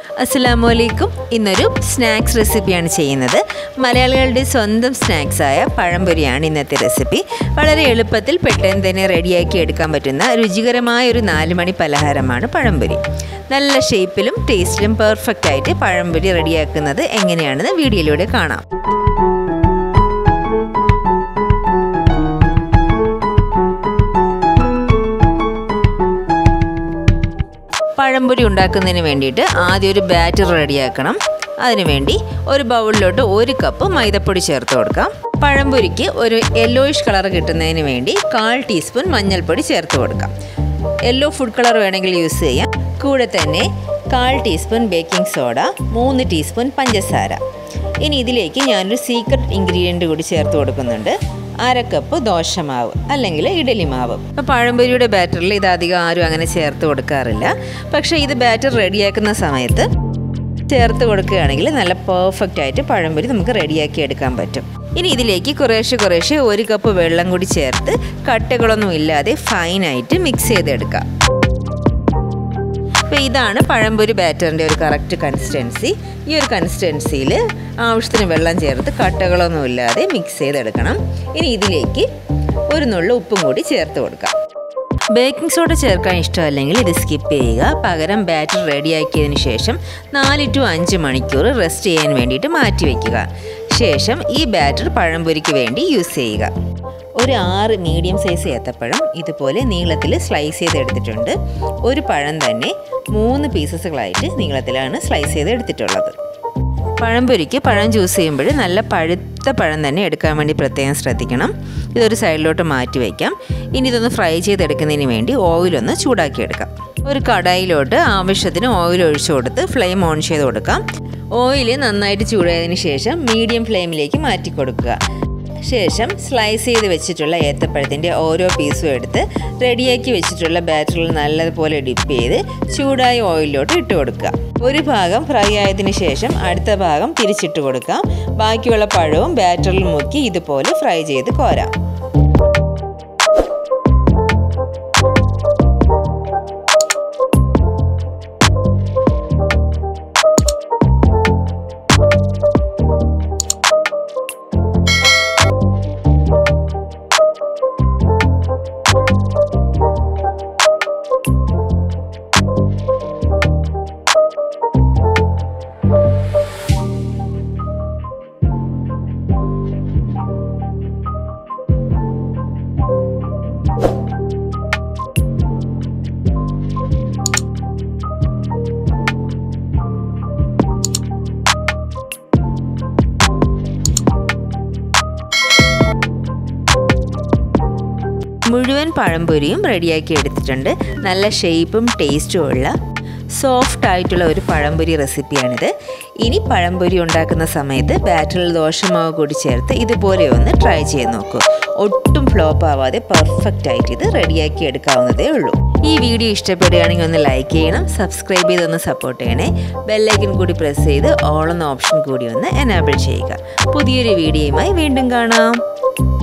അസ്സലാമു അലൈക്കും ഇന്നൊരു സ്നാക്സ് റെസിപ്പിയാണ് ചെയ്യുന്നത് മലയാളികളുടെ സ്വന്തം സ്നാക്സായ പഴംപൊരിയാണ് ഇന്നത്തെ റെസിപ്പി വളരെ എളുപ്പത്തിൽ പെട്ടെന്ന് തന്നെ റെഡിയാക്കി എടുക്കാൻ പറ്റുന്ന രുചികരമായ ഒരു നാല് മണി പലഹാരമാണ് പഴംപൊരി നല്ല ഷേപ്പിലും ടേസ്റ്റിലും പെർഫെക്റ്റ് ആയിട്ട് പഴംപൊരി റെഡിയാക്കുന്നത് എങ്ങനെയാണെന്ന് വീഡിയോയിലൂടെ കാണാം പഴംപൊരി ഉണ്ടാക്കുന്നതിന് വേണ്ടിയിട്ട് ആദ്യം ഒരു ബാറ്റർ റെഡിയാക്കണം അതിനുവേണ്ടി ഒരു ബൗളിലോട്ട് ഒരു കപ്പ് മൈദപ്പൊടി ചേർത്ത് കൊടുക്കാം പഴംപൊരിക്ക് ഒരു യെല്ലോയിഷ് കളർ കിട്ടുന്നതിന് വേണ്ടി കാൽ ടീസ്പൂൺ മഞ്ഞൾപ്പൊടി ചേർത്ത് കൊടുക്കാം യെല്ലോ ഫുഡ് കളർ വേണമെങ്കിൽ യൂസ് ചെയ്യാം കൂടെ തന്നെ കാൽ ടീസ്പൂൺ ബേക്കിംഗ് സോഡ മൂന്ന് ടീസ്പൂൺ പഞ്ചസാര ഇനി ഇതിലേക്ക് ഞാനൊരു സീക്രട്ട് ഇൻഗ്രീഡിയൻറ്റ് കൂടി ചേർത്ത് കൊടുക്കുന്നുണ്ട് അര കപ്പ് ദോശമാവ് അല്ലെങ്കിൽ ഇഡലി മാവ് ഇപ്പോൾ പഴംപൊരിയുടെ ബാറ്ററിൽ ഇത് അധികം ആരും അങ്ങനെ ചേർത്ത് കൊടുക്കാറില്ല പക്ഷേ ഇത് ബാറ്റർ റെഡിയാക്കുന്ന സമയത്ത് ചേർത്ത് കൊടുക്കുകയാണെങ്കിൽ നല്ല പെർഫെക്റ്റ് ആയിട്ട് പഴംപൊരി നമുക്ക് റെഡിയാക്കി എടുക്കാൻ പറ്റും ഇനി ഇതിലേക്ക് കുറേശ്ശെ കുറേശ്ശെ ഒരു കപ്പ് വെള്ളം കൂടി ചേർത്ത് കട്ടകളൊന്നും ഇല്ലാതെ ഫൈനായിട്ട് മിക്സ് ചെയ്തെടുക്കാം അപ്പോൾ ഇതാണ് പഴംപൊരി ബാറ്ററിൻ്റെ ഒരു കറക്റ്റ് കൺസിസ്റ്റൻസി ഈ ഒരു കൺസിസ്റ്റൻസിയിൽ ആവശ്യത്തിന് വെള്ളം ചേർത്ത് കട്ടകളൊന്നും ഇല്ലാതെ മിക്സ് ചെയ്തെടുക്കണം ഇനി ഇതിലേക്ക് ഒരു നുള്ളു ഉപ്പും കൂടി ചേർത്ത് കൊടുക്കാം ബേക്കിംഗ് സോഡ ചേർക്കാൻ ഇഷ്ടമല്ലെങ്കിൽ ഇത് സ്കിപ്പ് ചെയ്യുക പകരം ബാറ്റർ റെഡിയാക്കിയതിന് ശേഷം നാല് ടു അഞ്ച് മണിക്കൂർ റെസ്റ്റ് ചെയ്യാൻ വേണ്ടിയിട്ട് മാറ്റി വയ്ക്കുക ശേഷം ഈ ബാറ്റർ പഴംപൊരിക്ക് വേണ്ടി യൂസ് ചെയ്യുക ഒരു ആറ് മീഡിയം സൈസ് ഏത്തപ്പഴം ഇതുപോലെ നീളത്തിൽ സ്ലൈസ് ചെയ്തെടുത്തിട്ടുണ്ട് ഒരു പഴം തന്നെ മൂന്ന് പീസസുകളായിട്ട് നീളത്തിലാണ് സ്ലൈസ് ചെയ്ത് എടുത്തിട്ടുള്ളത് പഴംപൊരിക്ക് പഴം ചൂസ് ചെയ്യുമ്പോൾ നല്ല പഴുത്ത പഴം തന്നെ എടുക്കാൻ വേണ്ടി പ്രത്യേകം ശ്രദ്ധിക്കണം ഇതൊരു സൈഡിലോട്ട് മാറ്റി വയ്ക്കാം ഇനി ഇതൊന്ന് ഫ്രൈ ചെയ്തെടുക്കുന്നതിന് വേണ്ടി ഓയിലൊന്ന് ചൂടാക്കിയെടുക്കാം ഒരു കടായിലോട്ട് ആവശ്യത്തിന് ഓയിൽ ഒഴിച്ചു കൊടുത്ത് ഫ്ലെയിം ഓൺ ചെയ്ത് കൊടുക്കാം ഓയിൽ നന്നായിട്ട് ചൂടായതിന് ശേഷം മീഡിയം ഫ്ലെയിമിലേക്ക് മാറ്റി കൊടുക്കുക ശേഷം സ്ലൈസ് ചെയ്ത് വെച്ചിട്ടുള്ള ഏത്തപ്പഴത്തിൻ്റെ ഓരോ പീസും എടുത്ത് റെഡിയാക്കി വെച്ചിട്ടുള്ള ബാറ്ററിൽ നല്ലതുപോലെ ഡിപ്പ് ചെയ്ത് ചൂടായ ഓയിലിലോട്ട് ഇട്ട് കൊടുക്കുക ഒരു ഭാഗം ഫ്രൈ ആയതിനു ശേഷം അടുത്ത ഭാഗം തിരിച്ചിട്ട് കൊടുക്കാം ബാക്കിയുള്ള പഴവും ബാറ്ററിൽ മുക്കി ഇതുപോലെ ഫ്രൈ ചെയ്ത് കോരാം മുഴുവൻ പഴംപൊരിയും റെഡിയാക്കി എടുത്തിട്ടുണ്ട് നല്ല ഷേപ്പും ടേസ്റ്റും ഉള്ള സോഫ്റ്റ് ആയിട്ടുള്ള ഒരു പഴംപൊരി റെസിപ്പിയാണിത് ഇനി പഴംപൊരി ഉണ്ടാക്കുന്ന സമയത്ത് ബാറ്ററിൽ ദോശമാവ് കൂടി ചേർത്ത് ഇതുപോലെ ഒന്ന് ട്രൈ ചെയ്ത് നോക്കൂ ഒട്ടും ഫ്ലോപ്പ് ആവാതെ പെർഫെക്റ്റ് ആയിട്ട് ഇത് റെഡിയാക്കി എടുക്കാവുന്നതേ ഉള്ളൂ ഈ വീഡിയോ ഇഷ്ടപ്പെടുകയാണെങ്കിൽ ഒന്ന് ലൈക്ക് ചെയ്യണം സബ്സ്ക്രൈബ് ചെയ്തൊന്ന് സപ്പോർട്ട് ചെയ്യണേ ബെല്ലൈക്കൻ കൂടി പ്രസ് ചെയ്ത് ഓൾ എന്ന ഓപ്ഷൻ കൂടി ഒന്ന് എനാബിൾ ചെയ്യുക പുതിയൊരു വീഡിയോയുമായി വീണ്ടും കാണാം